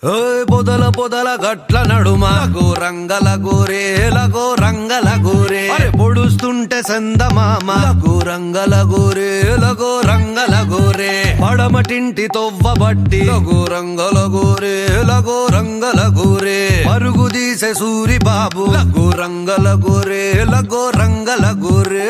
ఓయ్ పొదల పొదల గట్ల నడుమ రంగల గోరే లగో రంగల గోరే అరే పొడుస్తుంటే సందమామ లగో రంగల గోరే లగో రంగల గోరే పడమటింటి తొవ్వ బట్టి లగో రంగల గోరే లగో రంగల గోరే పరుగు తీసే సూరి బాబు లగో రంగల గోరే లగో రంగల గోరే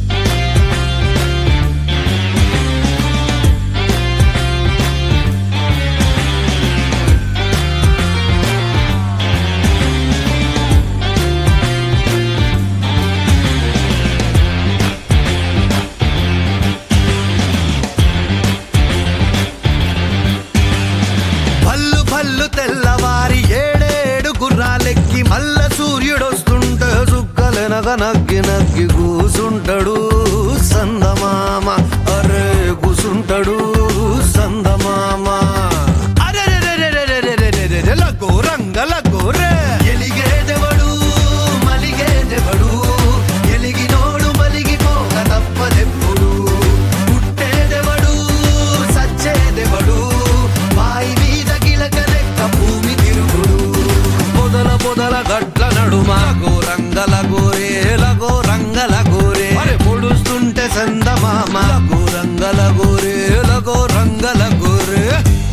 పల్లు పల్లు తెల్లవారి ఏడేడు గుర్రాలెక్కి మల్ల సూర్యుడొస్తుంటే సుక్కలెనగ నగ్గి నగ్గి కూసుంటాడు సందమామ అరే కూసుంటాడు సందమామ అరెరెరెరెరెరెరెరెరెరె, లగో రంగ లగో రే. ఎలిగేదెవడు, మలిగేదెవడు, ఎలిగినోడు మలిగిపోక తప్పదెప్పుడు. పుట్టేదెవడు, సచ్చేదెవడు, బాయి మీద గిలక లెక్క భూమి తిరుగుడు పొదల పొదల గట్ల నడుమ రంగల గోరే లగో రంగల గోరే అరే పొడుస్తుంటే సందమామ లగో రంగల గోరే లగో రంగల గోరే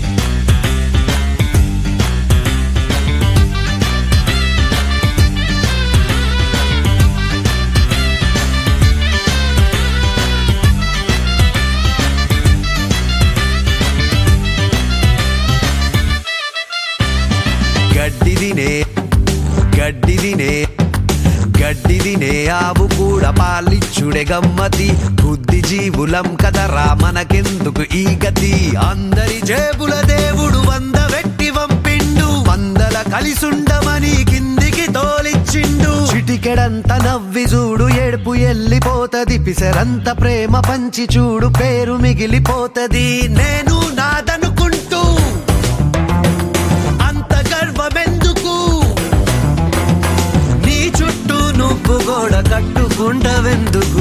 గడ్డి తినే గడ్డి తినే గడ్డి తినే ఆవు కూడా పాలిచ్చుడే గమ్మతి బుద్ధి జీవులం కదరా మనకెందుకు ఈ గతి అందరి జేబుల దేవుడు వంద వెట్టి వంపిండు వందల కలిసుండమని కిందికి తోలిచ్చిండు చిటికెడంత నవ్వి చూడు ఏడుపు ఎల్లిపోతది పిసరంత ప్రేమ పంచి చూడు పేరు మిగిలిపోతది నేను నాదనుకుంటూ అంత గర్వమెందుకు నీ చుట్టూ నువ్వు గోడ కట్టుకుంటవెందుకు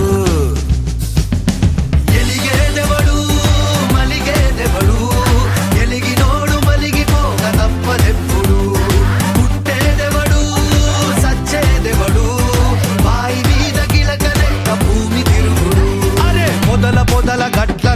ఎలిగేదెవడు మలిగేదెవడు ఎలిగినోడు మలిగిపోక తప్పదెప్పుడు పుట్టేదెవడు సచ్చేదెవడు బాయి మీద గిలక లెక్క భూమి తిరుగుడు అరే పొదల పొదల గట్ల